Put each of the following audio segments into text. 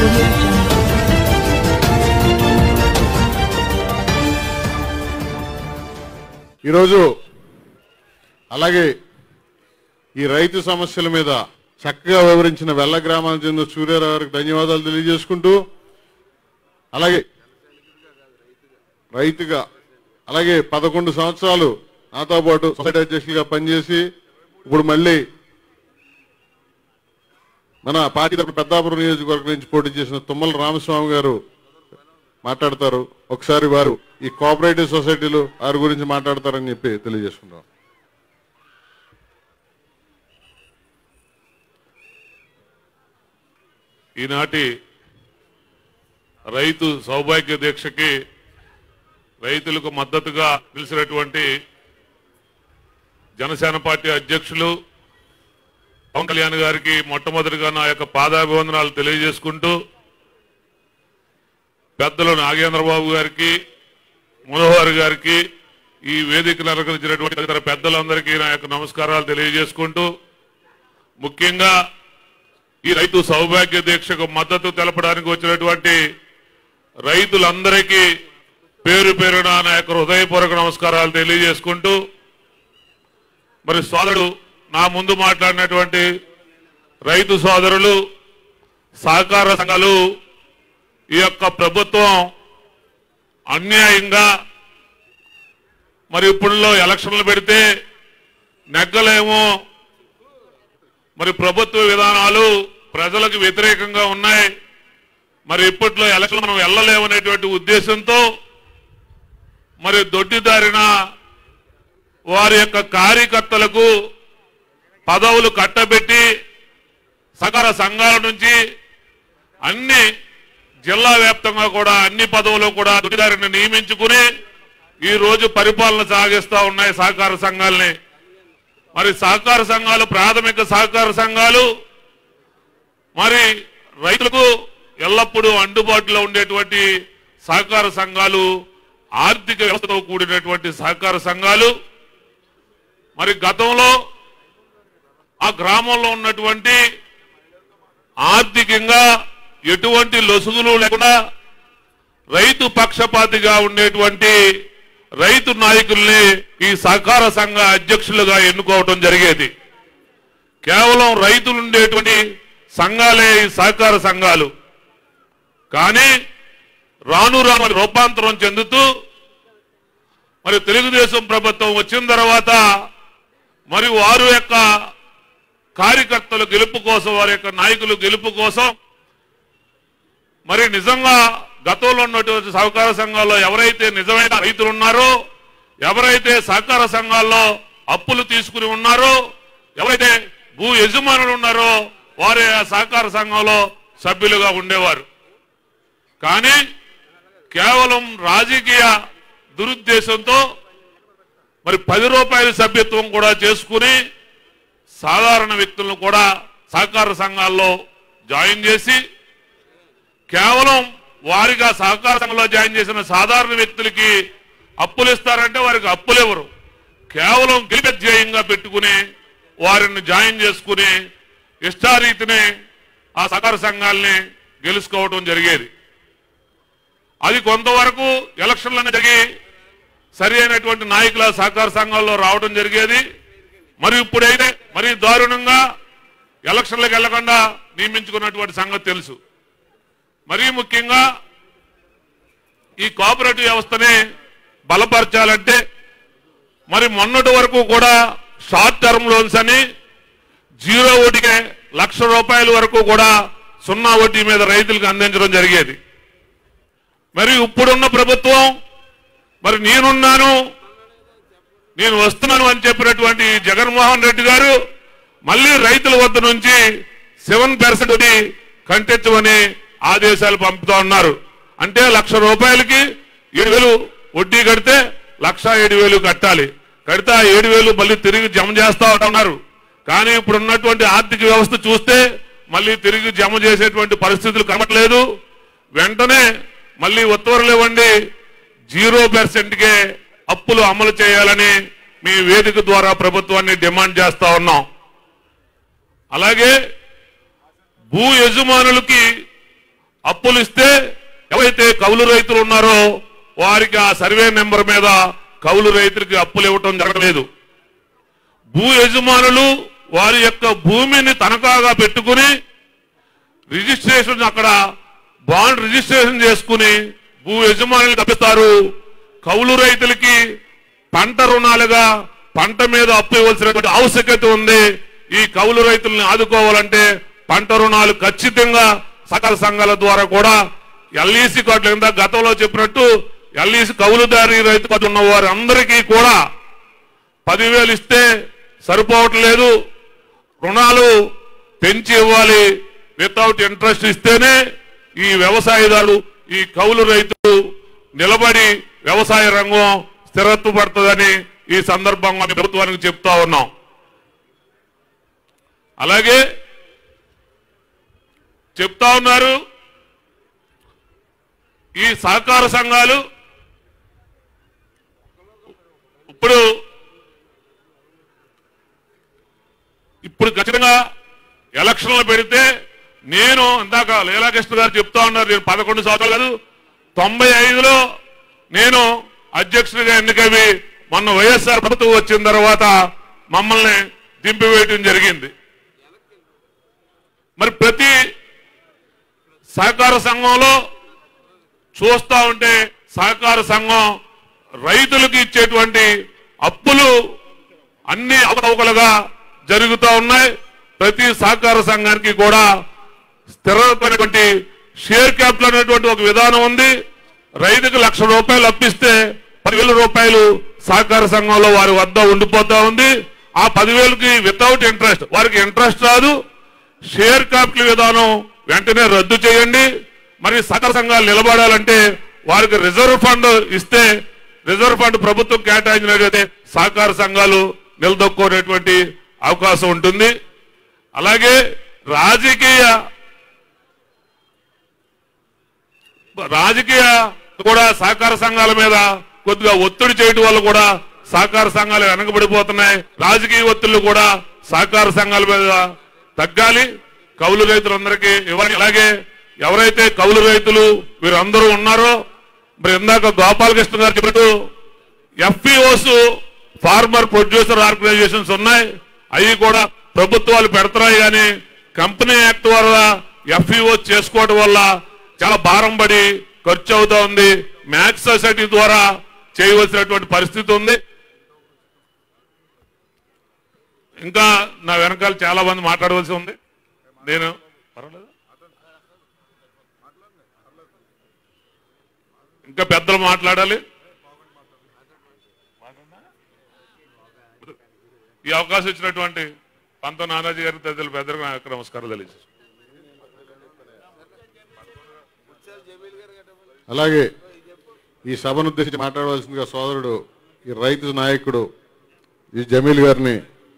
audio jungle. ఈరోజు అలాగే ఈ రైతు సమస్యల మీద చక్కగా వివరించిన వెల్ల గ్రామానికి చెందిన సూర్యారావు గారికి ధన్యవాదాలు తెలియజేసుకుంటూ అలాగే రైతుగా అలాగే పదకొండు సంవత్సరాలు నాతో పాటు సొసైటీ అధ్యక్షులుగా పనిచేసి ఇప్పుడు మళ్ళీ మన పార్టీ తరపున పెద్దాపురం నియోజకవర్గం నుంచి పోటీ చేసిన తుమ్మల రామస్వామి గారు మాట్లాడతారు ఒకసారి వారు ఈ కోఆపరేటివ్ సొసైటీలు వారి గురించి మాట్లాడతారని చెప్పి తెలియజేసుకుంటాం ఈనాటి రైతు సౌభాగ్య దీక్షకి రైతులకు మద్దతుగా పిలిచినటువంటి జనసేన పార్టీ అధ్యక్షులు పవన్ కళ్యాణ్ గారికి మొట్టమొదటిగా నా యొక్క పాదాభివందనాలు తెలియజేసుకుంటూ పెద్దలు నాగేంద్రబాబు గారికి మనోహర్ గారికి ఈ వేదికను అలంకరించినటువంటి ఇతర పెద్దలందరికీ నా యొక్క నమస్కారాలు తెలియజేసుకుంటూ ముఖ్యంగా ఈ రైతు సౌభాగ్య దీక్షకు మద్దతు తెలపడానికి వచ్చినటువంటి రైతులందరికీ పేరు పేరున నా యొక్క హృదయపూర్వక నమస్కారాలు తెలియజేసుకుంటూ మరి సోదరుడు నా ముందు మాట్లాడినటువంటి రైతు సోదరులు సహకార సంఘాలు ఈ యొక్క ప్రభుత్వం అన్యాయంగా మరి ఇప్పుడులో ఎలక్షన్లు పెడితే నెగ్గలేమో మరి ప్రభుత్వ విధానాలు ప్రజలకు వ్యతిరేకంగా ఉన్నాయి మరి ఇప్పట్లో ఎలక్షన్ మనం వెళ్ళలేమనేటువంటి ఉద్దేశంతో మరి దొడ్డిదారిన వారి యొక్క కార్యకర్తలకు పదవులు కట్టబెట్టి సకల సంఘాల నుంచి అన్ని జిల్లా వ్యాప్తంగా కూడా అన్ని పదవులు కూడా దొడ్డిదారిని నియమించుకుని ఈ రోజు పరిపాలన సాగిస్తా ఉన్నాయి సహకార సంఘాలని మరి సహకార సంఘాలు ప్రాథమిక సహకార సంఘాలు మరి రైతులకు ఎల్లప్పుడూ అందుబాటులో ఉండేటువంటి సహకార సంఘాలు ఆర్థిక వ్యవస్థతో కూడినటువంటి సహకార సంఘాలు మరి గతంలో ఆ గ్రామంలో ఉన్నటువంటి ఆర్థికంగా ఎటువంటి లొసుగులు లేకుండా రైతు పక్షపాతిగా ఉండేటువంటి రైతు నాయకుల్ని ఈ సహకార సంఘ అధ్యక్షులుగా ఎన్నుకోవటం జరిగేది కేవలం రైతులు ఉండేటువంటి సంఘాలే ఈ సహకార సంఘాలు కానీ రాను రాను రూపాంతరం చెందుతూ మరి తెలుగుదేశం ప్రభుత్వం వచ్చిన తర్వాత మరి వారు యొక్క కార్యకర్తల గెలుపు కోసం వారి యొక్క నాయకులు గెలుపు కోసం మరి నిజంగా గతంలో ఉన్నటువంటి సహకార సంఘాల్లో ఎవరైతే నిజమైన రైతులు ఉన్నారో ఎవరైతే సహకార సంఘాల్లో అప్పులు తీసుకుని ఉన్నారో ఎవరైతే భూ యజమానులు ఉన్నారో వారే ఆ సహకార సంఘంలో సభ్యులుగా ఉండేవారు కానీ కేవలం రాజకీయ దురుద్దేశంతో మరి పది రూపాయల సభ్యత్వం కూడా చేసుకుని సాధారణ వ్యక్తులను కూడా సహకార సంఘాల్లో జాయిన్ చేసి కేవలం వారిగా సహకార సంఘంలో జాయిన్ చేసిన సాధారణ వ్యక్తులకి అప్పులు ఇస్తారంటే వారికి అప్పులు ఇవ్వరు కేవలం ధ్యేయంగా పెట్టుకుని వారిని జాయిన్ చేసుకుని ఇష్టారీతిని ఆ సహకార సంఘాలని గెలుచుకోవడం జరిగేది అది కొంతవరకు ఎలక్షన్లను జరిగి సరి అయినటువంటి నాయకుల సహకార సంఘాల్లో రావడం జరిగేది మరి ఇప్పుడైతే మరీ దారుణంగా ఎలక్షన్లకు వెళ్లకుండా నియమించుకున్నటువంటి సంగతి తెలుసు మరీ ముఖ్యంగా ఈ కోఆపరేటివ్ వ్యవస్థని బలపరచాలంటే మరి మొన్నటి వరకు కూడా షార్ట్ టర్మ్ లోన్స్ అని జీరో వడ్డీకే లక్ష రూపాయల వరకు కూడా సున్నా వడ్డీ మీద రైతులకు అందించడం జరిగేది మరి ఇప్పుడున్న ప్రభుత్వం మరి నేనున్నాను నేను వస్తున్నాను అని చెప్పినటువంటి జగన్మోహన్ రెడ్డి గారు మళ్ళీ రైతుల వద్ద నుంచి సెవెన్ పర్సెంట్ కంటెచ్చమని ఆదేశాలు పంపుతా ఉన్నారు అంటే లక్ష రూపాయలకి ఏడు వేలు వడ్డీ కడితే లక్ష ఏడు వేలు కట్టాలి కడితే ఆ ఏడు వేలు మళ్ళీ తిరిగి జమ చేస్తా ఉన్నారు కానీ ఇప్పుడు ఉన్నటువంటి ఆర్థిక వ్యవస్థ చూస్తే మళ్ళీ తిరిగి జమ చేసేటువంటి పరిస్థితులు కనబడలేదు వెంటనే మళ్ళీ ఉత్తర్వులు ఇవ్వండి జీరో పర్సెంట్కే అప్పులు అమలు చేయాలని మీ వేదిక ద్వారా ప్రభుత్వాన్ని డిమాండ్ చేస్తా ఉన్నాం అలాగే భూ యజమానులకి అప్పులు ఇస్తే ఎవరైతే కౌలు రైతులు ఉన్నారో వారికి ఆ సర్వే నెంబర్ మీద కౌలు రైతులకి అప్పులు ఇవ్వటం జరగలేదు భూ యజమానులు వారి యొక్క భూమిని తనఖాగా పెట్టుకుని రిజిస్ట్రేషన్ అక్కడ బాండ్ రిజిస్ట్రేషన్ చేసుకుని భూ యజమానులు తప్పిస్తారు కౌలు రైతులకి పంట రుణాలుగా పంట మీద అప్పు ఇవ్వాల్సినటువంటి ఆవశ్యకత ఉంది ఈ కౌలు రైతుల్ని ఆదుకోవాలంటే పంట రుణాలు ఖచ్చితంగా సకల సంఘాల ద్వారా కూడా ఎల్ఈసి కార్డుల కింద గతంలో చెప్పినట్టు ఎల్ఈసి కౌలుదారి రైతు కార్డు ఉన్న వారి అందరికీ కూడా పదివేలు ఇస్తే సరిపోవట్లేదు రుణాలు పెంచి ఇవ్వాలి వితౌట్ ఇంట్రెస్ట్ ఇస్తేనే ఈ వ్యవసాయదారులు ఈ కౌలు రైతులు నిలబడి వ్యవసాయ రంగం స్థిరత్వపడుతుందని ఈ సందర్భంగా ప్రభుత్వానికి చెప్తా ఉన్నాం అలాగే చెప్తా ఉన్నారు ఈ సహకార సంఘాలు ఇప్పుడు ఇప్పుడు ఖచ్చితంగా ఎలక్షన్లు పెడితే నేను ఇందాక లీలాకృష్ణ గారు చెప్తా ఉన్నారు నేను పదకొండు సంవత్సరాలు కాదు తొంభై ఐదులో నేను అధ్యక్షుడిగా ఎన్నికవి మొన్న వైఎస్ఆర్ ప్రభుత్వం వచ్చిన తర్వాత మమ్మల్ని దింపివేయటం జరిగింది మరి ప్రతి సహకార సంఘంలో చూస్తా ఉంటే సహకార సంఘం రైతులకు ఇచ్చేటువంటి అప్పులు అన్ని అవకతవకలుగా జరుగుతూ ఉన్నాయి ప్రతి సహకార సంఘానికి కూడా స్థిరమైనటువంటి షేర్ క్యాపిటల్ అనేటువంటి ఒక విధానం ఉంది రైతుకు లక్ష రూపాయలు అప్పిస్తే పదివేల రూపాయలు సహకార సంఘంలో వారి వద్ద ఉండిపోతా ఉంది ఆ పదివేలకి వితౌట్ ఇంట్రెస్ట్ వారికి ఇంట్రెస్ట్ రాదు షేర్ క్యాపిటల్ విధానం వెంటనే రద్దు చేయండి మరి సహకార సంఘాలు నిలబడాలంటే వారికి రిజర్వ్ ఫండ్ ఇస్తే రిజర్వ్ ఫండ్ ప్రభుత్వం కేటాయించినట్లయితే సహకార సంఘాలు నిలదొక్కునేటువంటి అవకాశం ఉంటుంది అలాగే రాజకీయ రాజకీయ కూడా సహకార సంఘాల మీద కొద్దిగా ఒత్తిడి చేయడం వల్ల కూడా సహకార సంఘాలు వెనకబడిపోతున్నాయి రాజకీయ ఒత్తిళ్లు కూడా సహకార సంఘాల మీద తగ్గాలి కౌలు రైతులందరికీ ఇవ్వాలి అలాగే ఎవరైతే కౌలు రైతులు వీరందరూ ఉన్నారో మరి ఇందాక గోపాలకృష్ణ గారు చెప్పినట్టు ఎఫ్పిఓస్ ఫార్మర్ ప్రొడ్యూసర్ ఆర్గనైజేషన్స్ ఉన్నాయి అవి కూడా ప్రభుత్వాలు పెడతాయి కానీ కంపెనీ యాక్ట్ వల్ల ఎఫ్ఈఓ చేసుకోవడం వల్ల చాలా భారం పడి ఖర్చు అవుతా ఉంది మ్యాక్స్ సొసైటీ ద్వారా చేయవలసినటువంటి పరిస్థితి ఉంది ఇంకా నా వెనకాల చాలా మంది మాట్లాడవలసి ఉంది నేను పర్వాలేదా? ఇంకా పెద్దలు మాట్లాడాలి ఈ అవకాశం ఇచ్చినటువంటి పంత నానాజీ గారి తదితరులు పెద్దలకు నా యొక్క నమస్కారం తెలియజేస్తాను అలాగే ఈ సభను ఉద్దేశించి మాట్లాడవలసిందిగా సోదరుడు ఈ రైతు నాయకుడు ఈ జమీల్ గారిని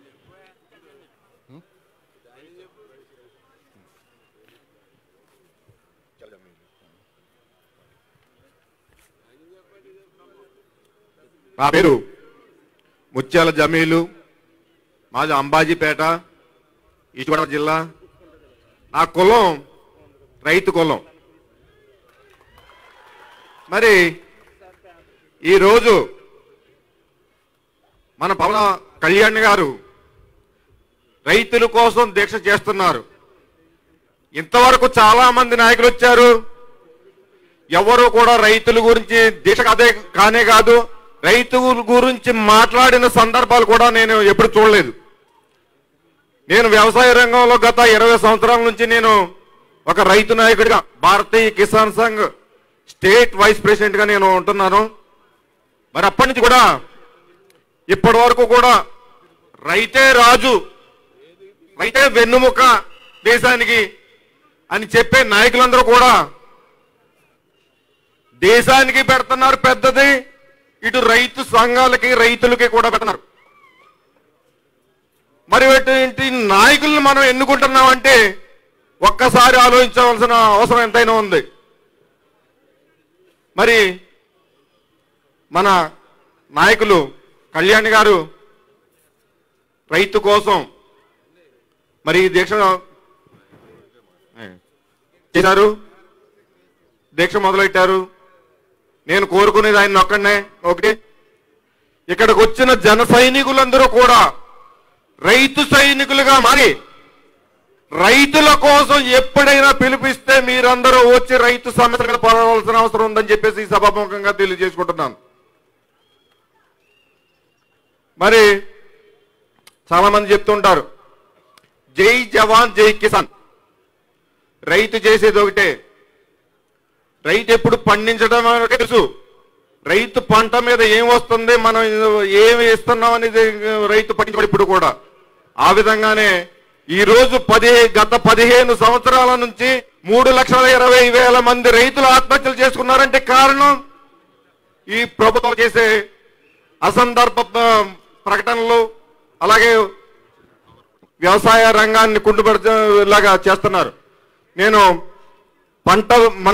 నా పేరు ముత్యాల జమీలు మాది అంబాజీపేట ఈశ్వర జిల్లా నా కులం రైతు కులం మరి ఈరోజు మన పవన కళ్యాణ్ గారు రైతుల కోసం దీక్ష చేస్తున్నారు ఇంతవరకు చాలా మంది నాయకులు వచ్చారు ఎవరు కూడా రైతుల గురించి దీక్ష కాదే కానే కాదు రైతుల గురించి మాట్లాడిన సందర్భాలు కూడా నేను ఎప్పుడు చూడలేదు నేను వ్యవసాయ రంగంలో గత ఇరవై సంవత్సరాల నుంచి నేను ఒక రైతు నాయకుడిగా Bharatiya Kisan Sangh state vice president గా నేను ఉంటున్నాను మరి అప్పటి నుంచి కూడా ఇప్పటి వరకు కూడా రైతే రాజు రైతే వెన్నుముక దేశానికి అని చెప్పే నాయకులందరూ కూడా దేశానికి పెడుతున్నారు పెద్దది ఇటు రైతు సంఘాలకి రైతులకి కూడా పెడుతున్నారు మరి ఇటువంటి నాయకుల్ని మనం ఎన్నుకుంటున్నామంటే ఒక్కసారి ఆలోచించవలసిన అవసరం ఎంతైనా ఉంది మరి మన నాయకులు కళ్యాణ్ గారు రైతు కోసం మరి ఈ దీక్ష చేశారు దీక్ష మొదలెట్టారు నేను కోరుకునేది ఆయన ఒక్కడనే ఒకటి ఇక్కడికి వచ్చిన జన సైనికులందరూ కూడా రైతు సైనికులుగా మారి రైతుల కోసం ఎప్పుడైనా పిలిపిస్తే మీరందరూ వచ్చి రైతు సమస్యలు పోరాడాల్సిన అవసరం ఉందని చెప్పేసి ఈ సభాముఖంగా తెలియజేసుకుంటున్నాను మరి చాలా మంది చెప్తుంటారు జై జవాన్ జై కిసాన్ రైతు చేసేది ఒకటే రైతు ఎప్పుడు పండించడం అనేది తెలుసు రైతు పంట మీద ఏం వస్తుంది మనం ఏమి ఇస్తున్నాం అనేది రైతు పట్టించుకోడు ఇప్పుడు కూడా ఆ విధంగానే ఈ రోజు పది గత పదిహేను సంవత్సరాల నుంచి మూడు లక్షల ఇరవై వేల మంది రైతులు ఆత్మహత్యలు చేసుకున్నారంటే కారణం ఈ ప్రభుత్వం చేసే అసందర్భ ఆ, ప్రకటనలు అలాగే వ్యవసాయ రంగాన్ని కుంటుపడిలాగా చేస్తున్నారు నేను పంట మన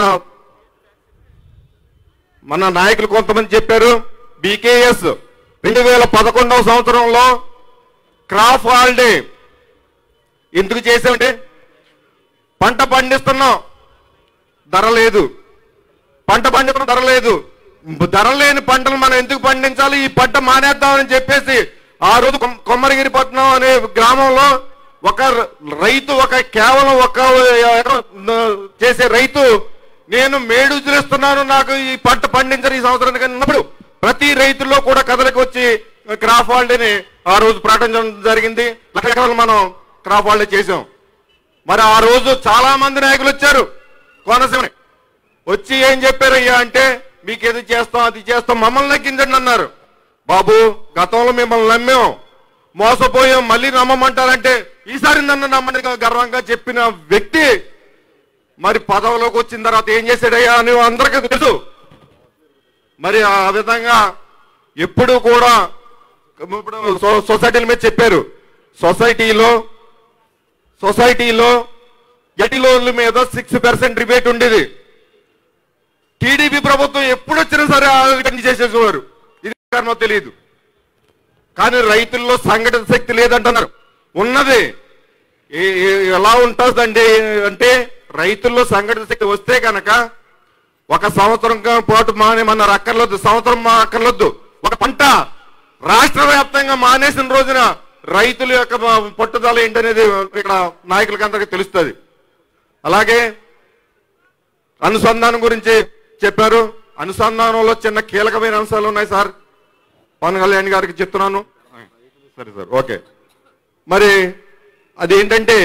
మన నాయకులు కొంతమంది చెప్పారు బీకేఎస్ రెండు వేల పదకొండవ సంవత్సరంలో క్రాప్ హాలిడే ఎందుకు చేసామంటే పంట పండిస్తున్నాం ధర లేదు పంట పండిస్తున్న ధర లేదు ధర లేని పంటలు మనం ఎందుకు పండించాలి ఈ పంట మానేద్దామని చెప్పేసి ఆ రోజు కొమ్- కొమ్మరిగిరిపట్నం అనే గ్రామంలో ఒక ర- రైతు ఒక కేవలం ఒక ఎకరం చేసే రైతు నేను మేడు ఉద్రేస్తున్నాను నాకు ఈ పంట పండించరు ఈ సంవత్సరానికి అన్నప్పుడు ప్రతి రైతుల్లో కూడా కథలకు వచ్చి క్రాప్ హాలిడేని ఆ రోజు ప్రకటించడం జరిగింది లక్ష ఎకరాలు మనం క్రాప్ హాలిడే చేసాం మరి ఆ రోజు చాలా మంది నాయకులు వచ్చారు కోనసీమని వచ్చి ఏం చెప్పారయ్యా అంటే మీకు ఏది చేస్తాం అది చేస్తాం మమ్మల్ని నెగ్గించండి అన్నారు బాబు గతంలో మిమ్మల్ని నమ్మాం మోసపోయాం మళ్ళీ నమ్మమంటారంటే ఈసారి నన్ను నమ్మని గర్వంగా చెప్పిన వ్యక్తి మరి పదవిలోకి వచ్చిన తర్వాత ఏం చేశాడయ్యా అని అందరికీ తెలుసు మరి ఆ విధంగా ఎప్పుడు కూడా ఇప్పుడు సో- సొసైటీల మీద చెప్పారు సొసైటీలో సొసైటీలో ఎటి లోన్ల మీద సిక్స్ పర్సెంట్ రిబేట్ ఉండేది టీడీపీ ప్రభుత్వం ఎప్పుడు వచ్చినా సరే ఆలోచన చేసేసేవారు ఇది కారణమో తెలియదు కానీ రైతుల్లో సంఘటన శక్తి లేదంటున్నారు ఉన్నది ఏ- ఏ- ఎలా ఉంటుందండి అంటే రైతుల్లో సంఘటన శక్తి వస్తే కనుక ఒక సంవత్సరం పాటు మానేమన్నారు అక్కర్లొద్దు సంవత్సరం మా అక్కర్లొద్దు ఒక పంట రాష్ట్ర వ్యాప్తంగా మానేసిన రోజున రైతుల యొక్క మా- పట్టుదల ఏంటనేది ఇక్కడ నాయకులకి అందరికీ తెలుస్తుంది అలాగే అనుసంధానం గురించి చెప్పారు అనుసంధానంలో చిన్న కీలకమైన అంశాలు ఉన్నాయి సార్ పవన్ కళ్యాణ్ గారికి చెప్తున్నాను సరే సార్ ఓకే మరి అదేంటంటే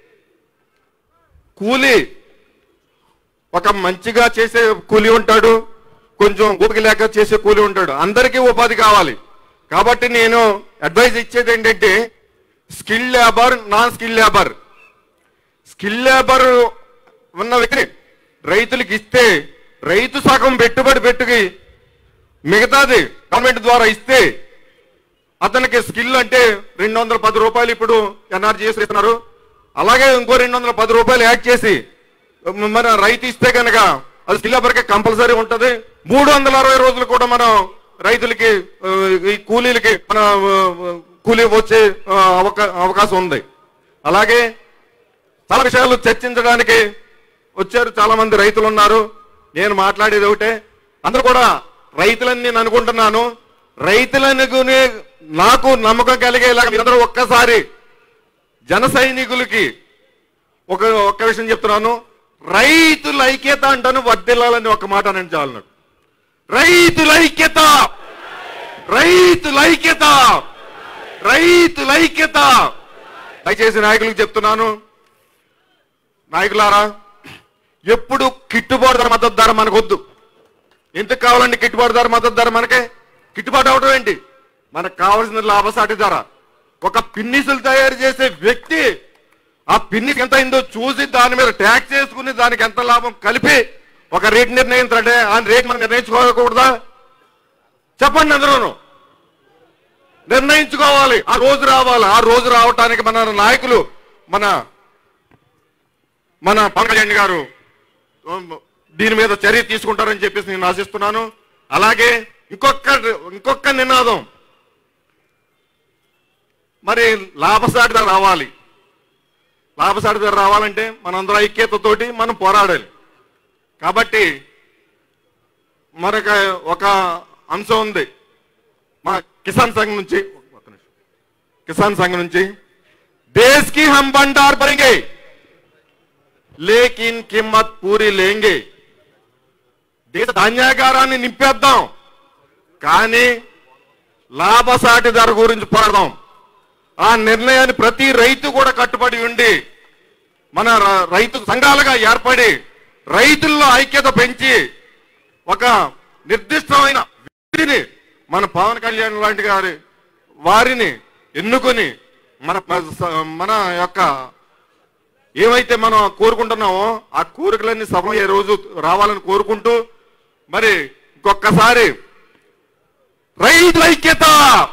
కూలీ ఒక మంచిగా చేసే కూలీ ఉంటాడు కొంచెం ఓపిక లేక చేసే కూలీ ఉంటాడు అందరికీ ఉపాధి కావాలి కాబట్టి నేను అడ్వైజ్ ఇచ్చేది ఏంటంటే skill labour non skill labour skill labour ఉన్న వ్యక్తి రైతులకు ఇస్తే రైతు సగం పెట్టుబడి పెట్టుకి మిగతాది గవర్నమెంట్ ద్వారా ఇస్తే అతనికి స్కిల్ అంటే రెండు వందల పది రూపాయలు ఇప్పుడు ఎన్ఆర్జీఎస్ ఇస్తున్నారు అలాగే ఇంకో రెండు వందల పది రూపాయలు యాడ్ చేసి మన రైతు ఇస్తే కనుక అది స్కిల్ లేబర్కి కంపల్సరీ ఉంటది మూడు వందల అరవై రోజులు కూడా మనం రైతులకి ఆ, ఈ కూలీలకి మన ఆ, కూలీ వచ్చే ఆ, అవకా- అవకాశం ఉంది అలాగే చాలా విషయాలు చర్చించడానికి వచ్చారు చాలా మంది రైతులు ఉన్నారు నేను మాట్లాడేది ఒకటే అందరూ కూడా రైతులని నేను అనుకుంటున్నాను రైతులనుకుని నాకు నమ్మకం కలిగేలాగా మీరందరూ ఒక్కసారి జన సైనికులకి ఒక ఒక్క విషయం చెప్తున్నాను రైతుల ఐక్యత అంటాను వర్దిల్లాలని ఒక మాట నేను చాలు నాకు రైతుల ఐక్యత రైతుల ఐక్యత రైతుల ఐక్యత దయచేసి నాయకులకు చెప్తున్నాను నాయకులారా ఎప్పుడు గిట్టుబాటు ధర మద్దతు ధర మనకొద్దు ఎందుకు కావాలండి గిట్టుబాటు ధర మద్దతు ధర మనకే గిట్టుబాటు అవడం ఏంటి మనకు కావాల్సిన లాభసాటి ధర ఒక పిన్నిసులు తయారు చేసే వ్యక్తి ఆ పిన్నికి ఎంత అయిందో చూసి దాని మీద ట్యాక్స్ చేసుకుని దానికి ఎంత లాభం కలిపి ఒక రేట్ నిర్ణయించాలంటే ఆ రేట్ మనం నిర్ణయించుకోకూడదా చెప్పండి అందరూను నిర్ణయించుకోవాలి ఆ రోజు రావాలి ఆ రోజు రావటానికి మన నాయకులు మన మన పవన్ కళ్యాణ్ గారు ఉమ్, దీని మీద చర్య తీసుకుంటారని చెప్పేసి నేను ఆశిస్తున్నాను అలాగే ఇంకొక ఇంకొక నినాదం మరి లాభసాటి ధర రావాలి లాభసాటి ధర రావాలంటే మనందరూ ఐక్యతతోటి మనం పోరాడాలి కాబట్టి మరొక ఒక అంశం ఉంది మా కిసాన్ సంఘ్ నుంచి ఒక్క నిమిషం. కిసాన్ సంఘ్ నుంచి దేశ్ కి హమ్ బండార్ భरेंगे లేకిన్ కిమ్మత్ పూరి లేంగే దేశ ధాన్యాగారాన్ని నింపేద్దాం కానీ లాభసాటి ధర గురించి పోరాడదాం ఆ నిర్ణయాన్ని ప్రతి రైతు కూడా కట్టుబడి ఉండి మన ర- రైతు సంఘాలుగా ఏర్పడి రైతుల్లో ఐక్యత పెంచి ఒక నిర్దిష్టమైన వ్యక్తిని మన పవన్ కళ్యాణ్ లాంటి గారి వారిని ఎన్నుకొని మన మన యొక్క ఏమైతే మనం కోరుకుంటున్నామో ఆ కోరికలన్నీ సఫలం రోజు రావాలని కోరుకుంటూ మరి ఇంకొకసారి రైతుల ఐక్యత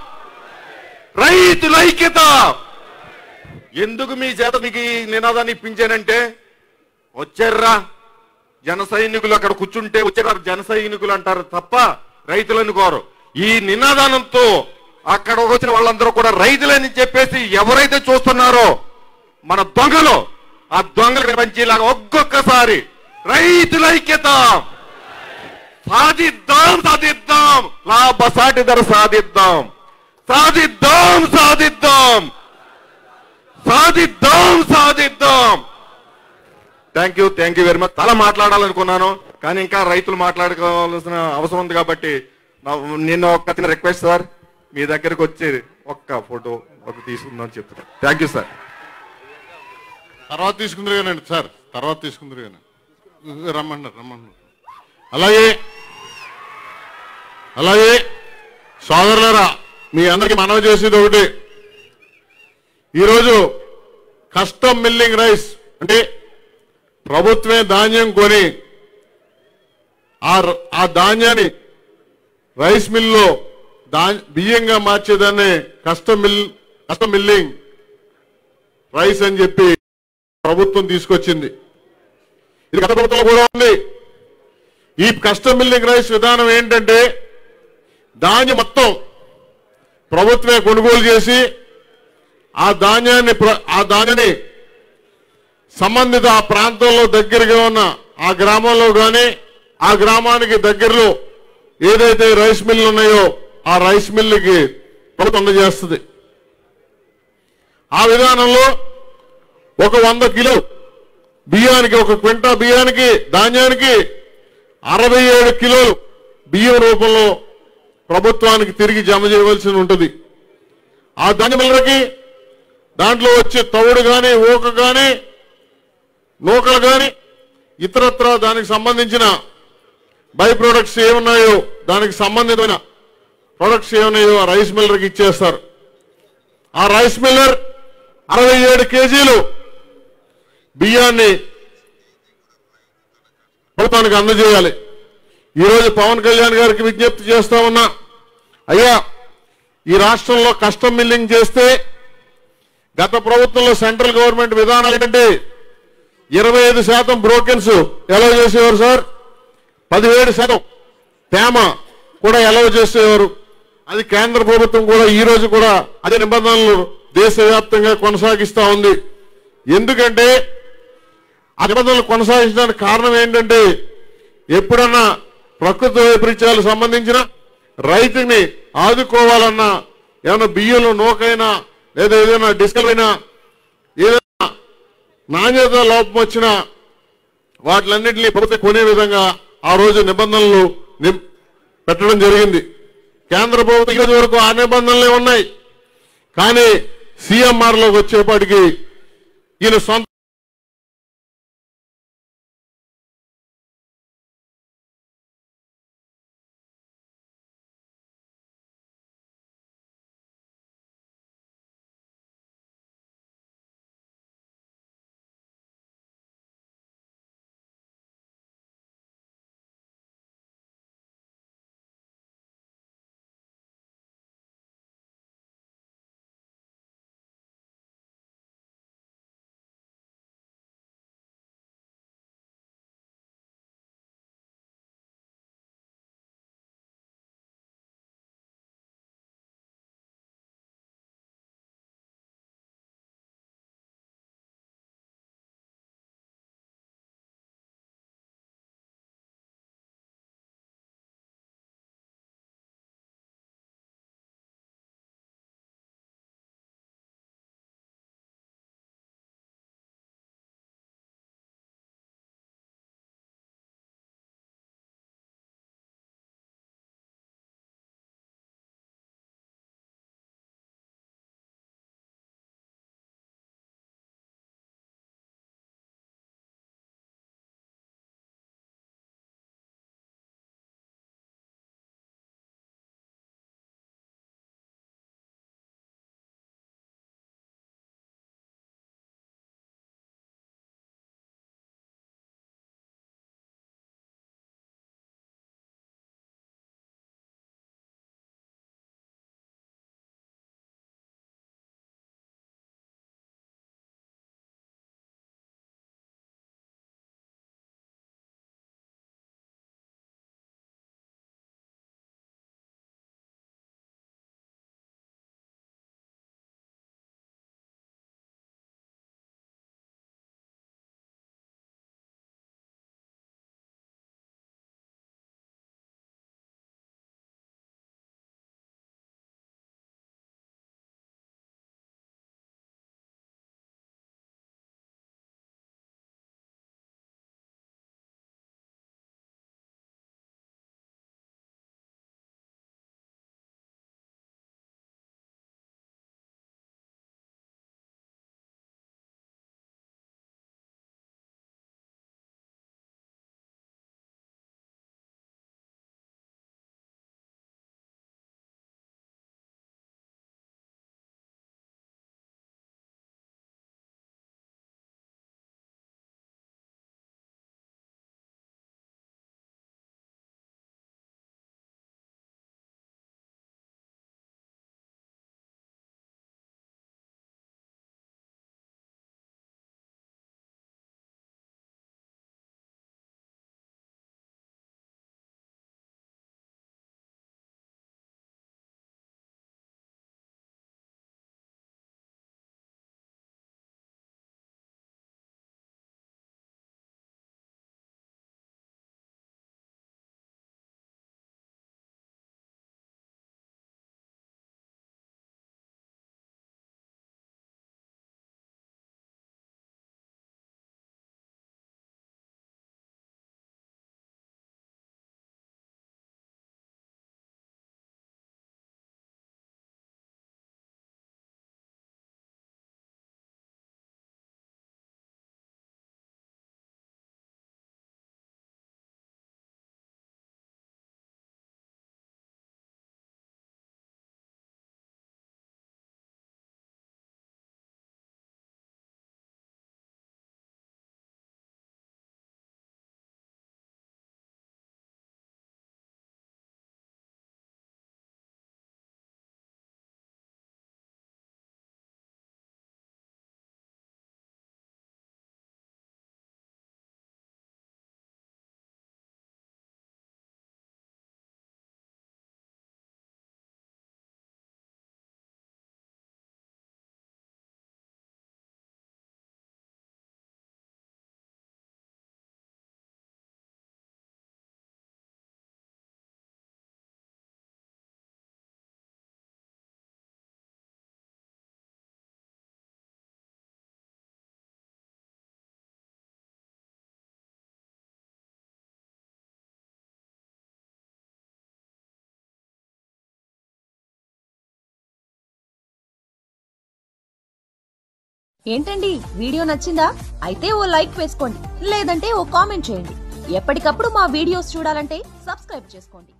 రైతుల ఐక్యత ఎందుకు మీ చేత మీకు ఈ నినాదాన్ని ఇప్పించానంటే వచ్చారా జన సైనికులు అక్కడ కూర్చుంటే వచ్చారు జన సైనికులు అంటారు తప్ప రైతులని కోరు ఈ నినాదానంతో అక్కడ వచ్చిన వాళ్ళందరూ కూడా రైతులని చెప్పేసి ఎవరైతే చూస్తున్నారో మన దొంగలు ఆ దొంగలు పంచేలాగా ఒక్కొక్కసారి రైతుల ఐక్యత సాధిద్దాం సాధిద్దాం లాభసాటి ధర సాధిద్దాం సాధిద్దాం సాధిద్దాం సాధిద్దాం సాధిద్దాం thank you thank you very much చాలా మాట్లాడాలనుకున్నాను కానీ ఇంకా రైతులు మాట్లాడుకోవాల్సిన అవసరం ఉంది కాబట్టి నా- నిన్న ఒక చిన్న రిక్వెస్ట్ సార్ మీ దగ్గరకు వచ్చి ఒక్క ఫోటో ఒక తీసుకుందాం చెప్తున్నాను థ్యాంక్ యూ సార్ తర్వాత తీసుకుందరు కానండి సార్ తర్వాత తీసుకుందరు కానీ రమ్మన్నారు రమ్మన్నారు అలాగే అలాగే సోదరులరా మీ అందరికి మనవి చేసేది ఒకటి ఈరోజు కస్టమ్ మిల్లింగ్ రైస్ అంటే ప్రభుత్వమే ధాన్యం కొని ఆ ర- ఆ ధాన్యాన్ని రైస్ మిల్లో దా బియ్యంగా మార్చేదాన్ని custom mill custom milling rice అని చెప్పి ప్రభుత్వం తీసుకొచ్చింది ఇది గత ప్రభుత్వం కూడా ఉంది ఈ కస్టమ్ మిల్లింగ్ రైస్ విధానం ఏంటంటే ధాన్యం మొత్తం ప్రభుత్వమే కొనుగోలు చేసి ఆ ధాన్యాన్ని ప్ర- ఆ ధాన్యాన్ని సంబంధిత ఆ ప్రాంతంలో దగ్గరగా ఉన్న ఆ గ్రామంలో కానీ ఆ గ్రామానికి దగ్గరలో ఏదైతే రైస్ మిల్లు ఉన్నాయో ఆ రైస్ మిల్లుకి ప్రభుత్వం అందజేస్తుంది ఆ విధానంలో ఒక వంద కిలో బియ్యానికి ఒక క్వింటా బియ్యానికి ధాన్యానికి అరవై ఏడు కిలోలు బియ్యం రూపంలో ప్రభుత్వానికి తిరిగి జమ చేయవలసి ఉంటుంది ఆ ధాన్యములకి దాంట్లో వచ్చే తవుడు కానీ ఊక కానీ నూకలు కానీ ఇతరత్ర దానికి సంబంధించిన బై ప్రొడక్ట్స్ ఏమున్నాయో దానికి సంబంధితమైన ప్రొడక్ట్స్ ఏమున్నాయో ఆ రైస్ మిల్లర్కి ఇచ్చేస్తారు ఆ రైస్ మిల్లర్ అరవై ఏడు కేజీలు బియ్యాన్ని ప్రభుత్వానికి అందజేయాలి ఈరోజు పవన్ కళ్యాణ్ గారికి విజ్ఞప్తి చేస్తా ఉన్నా అయ్యా ఈ రాష్ట్రంలో కష్టం మిల్లింగ్ చేస్తే గత ప్రభుత్వంలో సెంట్రల్ గవర్నమెంట్ విధానాలు ఏంటంటే ఇరవై ఐదు శాతం బ్రోకెన్స్ ఎలా చేసేవారు సార్ పదిహేడు శాతం తేమ కూడా ఎలా చేసేవారు అది కేంద్ర ప్రభుత్వం కూడా ఈ రోజు కూడా అదే నిబంధనలు దేశవ్యాప్తంగా కొనసాగిస్తా ఉంది ఎందుకంటే ఆ నిబంధనలు కొనసాగించడానికి కారణం ఏంటంటే ఎప్పుడన్నా ప్రకృతి వైపరీత్యాలకు సంబంధించిన రైతుని ఆదుకోవాలన్నా ఏమైనా బియ్యంలో నూకైనా లేదా ఏదైనా డిస్కల్ అయినా ఏదైనా నాణ్యత లోపం వచ్చినా వాటిలన్నింటినీ ప్రభుత్వం కొనే విధంగా ఆ రోజు నిబంధనలు నిం- పెట్టడం జరిగింది కేంద్ర ప్రభుత్వం ఈ రోజు వరకు ఆ నిబంధనలే ఉన్నాయి కానీ సీఎంఆర్ లోకి వచ్చేపాటికి ఈయన సొంత ఏంటండి వీడియో నచ్చిందా అయితే ఓ లైక్ వేసుకోండి లేదంటే ఓ కామెంట్ చేయండి ఎప్పటికప్పుడు మా వీడియోస్ చూడాలంటే సబ్స్క్రైబ్ చేసుకోండి